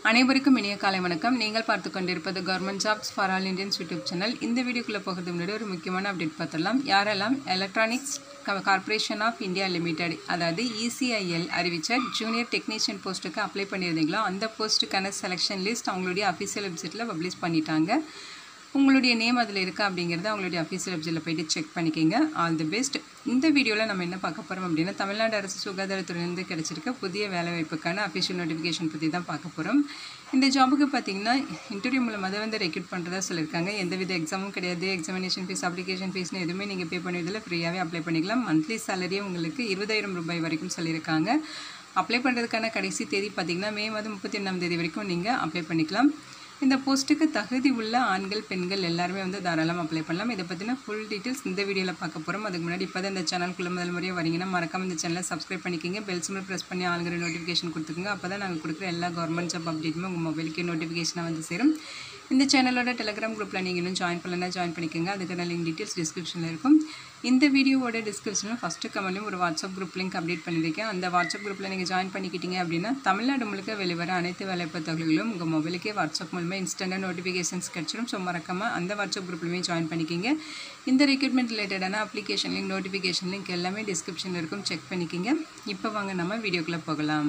அனைவருக்கும் இனிய காலை வணக்கம் நீங்கள் பார்த்து கொண்டிருப்பது government jobs for all Indians YouTube channel இந்த வீடியோக்குள்ளே போகிறதுக்கு முன்னாடி ஒரு முக்கியமான அப்டேட் பார்த்துடலாம் யாரெல்லாம் electronics corporation of India limited அதாவது இசிஐஎல் அறிவித்த ஜூனியர் டெக்னீஷியன் போஸ்ட்டுக்கு அப்ளை பண்ணியிருந்தீங்களோ அந்த போஸ்ட்டுக்கான செலெக்ஷன் லிஸ்ட் அவங்களுடைய அஃபிஷியல் வெப்சைட்டில் பப்ளிஷ் பண்ணிட்டாங்க உங்களுடைய நேம் அதில் இருக்கா அப்படிங்கிறத அவங்களுடைய அஃபீஷியல் வெப்சைட்டில் போயிட்டு செக் பண்ணிக்கோங்க ஆல் தி பெஸ்ட் இந்த வீடியோவில் நம்ம என்ன பார்க்க போகிறோம் அப்படின்னா தமிழ்நாடு அரசு சுகாதாரத்துறையிலேருந்து கிடைச்சிருக்க புதிய வேலைவாய்ப்புக்கான அஃபிஷியல் நோட்டிஃபிகேஷன் பற்றி தான் பார்க்க போகிறோம் இந்த ஜாபுக்கு பார்த்தீங்கன்னா இன்டர்வியூ மூலமாக தான் வந்து ரெக்ரூட் பண்ணுறதா சொல்லியிருக்காங்க எந்தவித எக்ஸாமும் கிடையாது எக்ஸாமினேஷன் ஃபீஸ் அப்ளிகேஷன் ஃபீஸ்னு எதுவுமே நீங்கள் பே பண்ணுவதில் ஃப்ரீயாகவே அப்ளை பண்ணிக்கலாம் மந்த்லி சேலரியே உங்களுக்கு இருபதாயிரம் ரூபாய் வரைக்கும் சொல்லியிருக்காங்க அப்ளை பண்ணுறதுக்கான கடைசி தேதி பார்த்தீங்கன்னா மே மாதம் முப்பத்தி ஒன்றாம் தேதி வரைக்கும் நீங்கள் அப்ளை பண்ணிக்கலாம் இந்த போஸ்ட்டுக்கு தகுதி உள்ள ஆண்கள் பெண்கள் எல்லாருமே வந்து தாராளமாக அப்ளை பண்ணலாம் இதை பற்றின ஃபுல் டீட்டெயில்ஸ் இந்த வீடியோவில் பார்க்க போகிறோம் அதுக்கு முன்னாடி இப்போ தான் இந்த சேனலுக்குள்ள முதல் முறையாக வரீங்கன்னா மறக்காம இந்த சேனலை சப்ஸ்கிரைப் பண்ணிக்கிங்க பெல் சிம்பிள் ப்ரெஸ் பண்ணி ஆளுங்கிற நோட்டிஃபிகேஷன் கொடுத்துக்குங்க அப்போ தான் நாங்கள் கொடுக்குற எல்லா கவர்மெண்ட் ஜாப் அப்டேட்டுமே உங்கள் மொபைலுக்கு நோட்டிஃபிகேஷனாக வந்து சேரும் இந்த சேனலோட டெலிகிராம் குரூப்பில் நீங்கள் இன்னும் ஜாயின் பண்ணலன்னா ஜாயின் பண்ணிக்கோங்க அதுக்கான லிங்க் டீட்டெயில்ஸ் டிஸ்கிரிப்ஷனில் இருக்கும் இந்த வீடியோவோட டிஸ்கிரிப்ஷனில் ஃபஸ்ட்டு கமெண்ட்லையும் ஒரு வாட்ஸ்அப் குரூப் லிங்க் அப்டேட் பண்ணியிருக்கேன் அந்த வாட்ஸ்அப் குரூப்பில் நீங்கள் ஜாயின் பண்ணிக்கிட்டீங்க அப்படின்னா தமிழ்நாடு முழுக்க வெளிவர அனைத்து வேலைவாய்ப்பு தகவல்களும் உங்கள் மொபைலுக்கே வாட்ஸ்அப் மூலமாக இன்ஸ்டண்ட்டாக நோட்டிஃபிகேஷன்ஸ் கிடச்சிடும் ஸோ மறக்காமல் அந்த வாட்ஸ்அப் குரூப்லையுமே ஜாயின் பண்ணிக்கிங்க இந்த ரெக்ரூட்மெண்ட் ரிலேட்டடான அப்ளிகேஷன் லிங்க் நோட்டிஃபிகேஷன் லிங்க் எல்லாமே டிஸ்கிரிப்ஷனில் இருக்கும் செக் பண்ணிக்கிங்க இப்போ வாங்க நம்ம வீடியோக்குள்ளே போகலாம்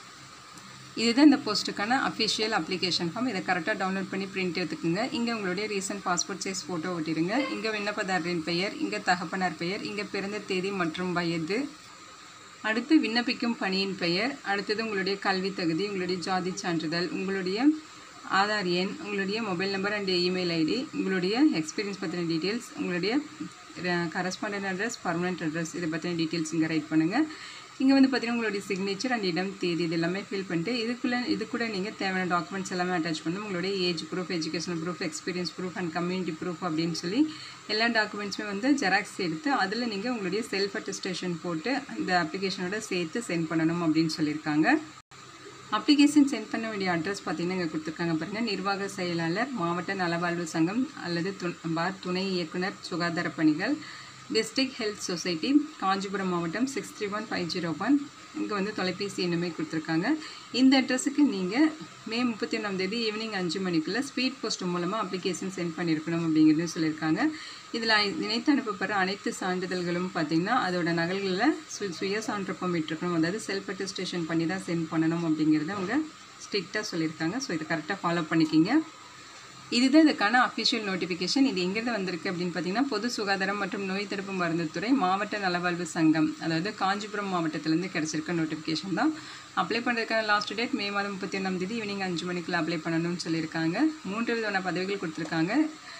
இதுதான் இந்த போஸ்ட்டுக்கான அஃபிஷியல் அப்ளிகேஷன் ஃபார்ம் இதை கரெக்டாக டவுன்லோட் பண்ணி பிரிண்ட் எடுத்துக்கோங்க இங்கே உங்களுடைய ரீசன்ட் பாஸ்போர்ட் சைஸ் ஃபோட்டோ ஒட்டிடுங்க இங்கே விண்ணப்பதாரரின் பெயர் இங்கே தகப்பனார் பெயர் இங்கே பிறந்த தேதி மற்றும் வயது அடுத்து விண்ணப்பிக்கும் பணியின் பெயர் அடுத்தது உங்களுடைய கல்வி தகுதி உங்களுடைய ஜாதி சான்றிதழ் உங்களுடைய ஆதார் எண் உங்களுடைய mobile number and email ID உங்களுடைய எக்ஸ்பீரியன்ஸ் பற்றின டீட்டெயில்ஸ் உங்களுடைய கரஸ்பாண்டன்ட் அட்ரஸ் பர்மனெண்ட் அட்ரஸ் இதை பற்றின டீட்டெயில்ஸ் இங்கே ரைட் பண்ணுங்கள் இங்கே வந்து பார்த்தீங்கன்னா உங்களுடைய சிக்னேச்சர் அண்ட் இடம் தேதி இது எல்லாமே ஃபில் பண்ணிட்டு இதுக்குள்ளே இது கூட நீங்கள் தேவையான டாக்குமெண்ட்ஸ் எல்லாமே அட்டாச் பண்ணணும் உங்களுடைய age proof educational proof experience proof and community proof அப்படின்னு சொல்லி எல்லா டாக்குமெண்ட்ஸுமே வந்து ஜெராக்ஸ் எடுத்து அதில் நீங்கள் உங்களுடைய செல்ஃப் அட்டஸ்டேஷன் போட்டு இந்த அப்ளிகேஷனோட சேர்த்து சென்ட் பண்ணணும் அப்படின்னு சொல்லியிருக்காங்க அப்ளிகேஷன் சென்ட் பண்ண வேண்டிய அட்ரஸ் பார்த்தீங்கன்னா இங்கே கொடுத்துருக்காங்க பாருங்கள் நிர்வாக செயலாளர் மாவட்ட நலவாழ்வு சங்கம் அல்லது து பார் துணை இயக்குனர் சுகாதார பணிகள் டிஸ்ட்ரிக்ட் ஹெல்த் சொசைட்டி காஞ்சிபுரம் மாவட்டம் six three one five zero one இங்கே வந்து தொலைபேசி எண்ணுமே கொடுத்துருக்காங்க இந்த அட்ரஸுக்கு நீங்கள் மே முப்பத்தி ஒன்றாம் தேதி ஈவினிங் அஞ்சு மணிக்குள்ளே ஸ்பீட் போஸ்ட் மூலமாக அப்ளிகேஷன் சென்ட் பண்ணியிருக்கணும் அப்படிங்கிறது சொல்லியிருக்காங்க இதில் இணைத்து அனுப்பப்படுற அனைத்து சான்றிதழ்களும் பார்த்திங்கன்னா அதோட நகல்களில் சு சுய சான்றப்பம் விட்டுருக்கணும் அதாவது செல்ஃப் அட்டஸ்டேஷன் பண்ணி தான் சென்ட் பண்ணணும் அப்படிங்கிறத அவங்க ஸ்ட்ரிக்டாக சொல்லியிருக்காங்க ஸோ இதை கரெக்டாக ஃபாலோ பண்ணிக்கிங்க இதுதான் இதுக்கான அஃபிஷியல் நோட்டிஃபிகேஷன் இது எங்கேருந்து வந்திருக்கு அப்படின்னு பார்த்தீங்கன்னா பொது சுகாதாரம் மற்றும் நோய் தடுப்பு மருந்துத்துறை மாவட்ட நலவாழ்வு சங்கம் அதாவது காஞ்சிபுரம் மாவட்டத்திலேருந்து கிடச்சிருக்க நோட்டிஃபிகேஷன் தான் அப்ளை பண்ணுறதுக்கான லாஸ்ட் டேட் மே மாதம் முப்பத்தி ஒன்றாம் தேதி ஈவினிங் அஞ்சு மணிக்குள்ள அப்ளை பண்ணணும்னு சொல்லியிருக்காங்க மூன்று விதமான பதவிகள் கொடுத்துருக்காங்க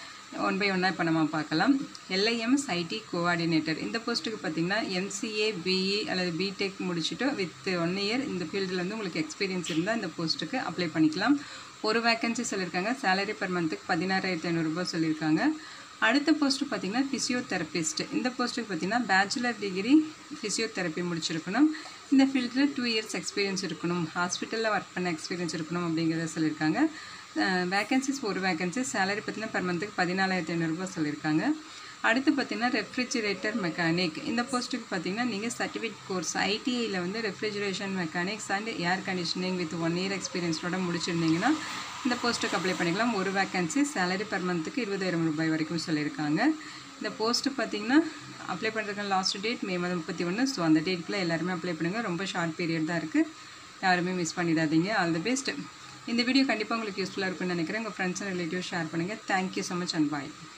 ஒன் பை ஒன்னாக இப்போ நம்ம பார்க்கலாம் எல்ஐஎம்எஸ் ஐடி கோஆர்டினேட்டர் இந்த போஸ்ட்டுக்கு பார்த்தீங்கன்னா எம்சிஏ பிஇ அல்லது பிடெக் முடிச்சுட்டு வித் ஒன் இயர் இந்த ஃபீல்டில் வந்து உங்களுக்கு எக்ஸ்பீரியன்ஸ் இருந்தால் இந்த போஸ்ட்டுக்கு அப்ளை பண்ணிக்கலாம் ஒரு வேக்கன்சி சொல்லியிருக்காங்க சேலரி பர் மந்த்துக்கு பதினாறாயிரத்தி ஐநூறுரூபா சொல்லியிருக்காங்க அடுத்த போஸ்ட்டு பார்த்தீங்கன்னா ஃபிசியோதெரபிஸ்ட் இந்த போஸ்ட்டுக்கு பார்த்தீங்கன்னா பேச்சுலர் டிகிரி ஃபிசியோதெரப்பி முடிச்சிருக்கணும் இந்த ஃபீல்டில் டூ இயர்ஸ் எக்ஸ்பீரியன்ஸ் இருக்கணும் ஹாஸ்பிட்டலில் ஒர்க் பண்ண எக்ஸ்பீரியன்ஸ் இருக்கணும் அப்படிங்கிறத சொல்லியிருக்காங்க வேக்கன்சிஸ் ஒரு வேக்கன்சி சேலரி பார்த்தீங்கன்னா பர் மந்த்துக்கு பதினாலாயிரத்தி ஐநூறுரூபா சொல்லியிருக்காங்க அடுத்து பார்த்தீங்கன்னா ரெஃப்ரிஜிரேட்டர் மெக்கானிக் இந்த போஸ்ட்டுக்கு பார்த்தீங்கன்னா நீங்கள் சர்டிஃபிகேட் கோர்ஸ் ஐடிஐயில் வந்து refrigeration mechanics and air conditioning with one year எக்ஸ்பீரியன்ஸோட முடிச்சிருந்தீங்கன்னா இந்த போஸ்ட்டுக்கு அப்ளை பண்ணிக்கலாம் ஒரு வேக்கன்சி சேலரி பர் மந்த்துக்கு இருபதாயிரம் ரூபாய் வரைக்கும் சொல்லியிருக்காங்க இந்த போஸ்ட்டு பார்த்தீங்கன்னா அப்ளை பண்ணுறதுக்கான லாஸ்ட் டேட் மே மாதம் முப்பத்தி ஒன்று ஸோ அந்த டேட்குள்ளே எல்லாருமே அப்ளை பண்ணுங்கள் ரொம்ப ஷார்ட் பீரியட் தான் இருக்குது யாருமே மிஸ் பண்ணிடாதீங்க ஆல் தி பெஸ்ட் இந்த வீடியோ கண்டிப்பாக உங்களுக்கு யூஸ்ஃபுல்லாக இருக்கும்னு நினைக்கிறேன் உங்கள் ஃப்ரெண்ட்ஸ் அண்ட் ரிலேட்டிவ் ஷேர் பண்ணுங்கள் thank you so much and bye